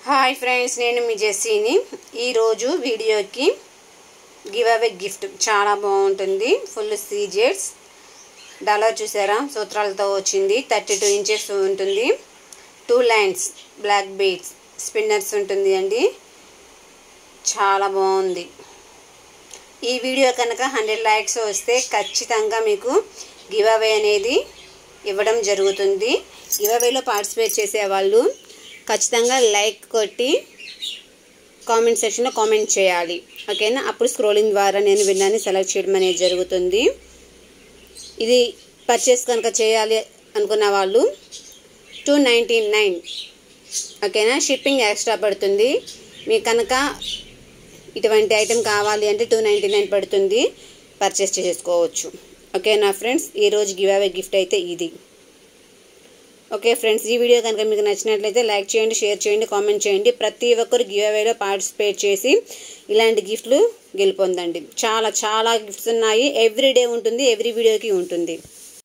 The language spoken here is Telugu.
హాయ్ ఫ్రెండ్స్ నేను మీ జెస్సీని ఈరోజు వీడియోకి గివ్ అవే గిఫ్ట్ చాలా బాగుంటుంది ఫుల్ సీజెట్స్ డాలర్ చూసారా సూత్రాలతో వచ్చింది థర్టీ టూ ఇంచెస్ ఉంటుంది two lines black beads spinners ఉంటుంది అండి చాలా బాగుంది ఈ వీడియో కనుక హండ్రెడ్ లైక్స్ వస్తే ఖచ్చితంగా మీకు గివ్ అవే అనేది ఇవ్వడం జరుగుతుంది గివ్ అవేలో పార్టిసిపేట్ చేసే వాళ్ళు ఖచ్చితంగా లైక్ కొట్టి కామెంట్ సెక్షన్లో కామెంట్ చేయాలి ఓకేనా అప్పుడు స్క్రోలింగ్ ద్వారా నేను విన్నాన్ని సెలెక్ట్ చేయడం అనేది జరుగుతుంది ఇది పర్చేస్ కనుక చేయాలి అనుకున్న వాళ్ళు టూ నైంటీ నైన్ ఓకేనా షిప్పింగ్ ఎక్స్ట్రా పడుతుంది మీకు కనుక ఇటువంటి ఐటెం కావాలి అంటే టూ నైంటీ నైన్ పడుతుంది పర్చేస్ చేసుకోవచ్చు ఓకేనా ఫ్రెండ్స్ ఈరోజు గివ్ అవే గిఫ్ట్ అయితే ఇది ఓకే ఫ్రెండ్స్ ఈ వీడియో కనుక మీకు నచ్చినట్లయితే లైక్ చేయండి షేర్ చేయండి కామెంట్ చేయండి ప్రతి ఒక్కరు గివ్ అవేలో పార్టిసిపేట్ చేసి ఇలాంటి గిఫ్ట్లు గెలుపొందండి చాలా చాలా గిఫ్ట్స్ ఉన్నాయి ఎవ్రీ డే ఉంటుంది ఎవ్రీ వీడియోకి ఉంటుంది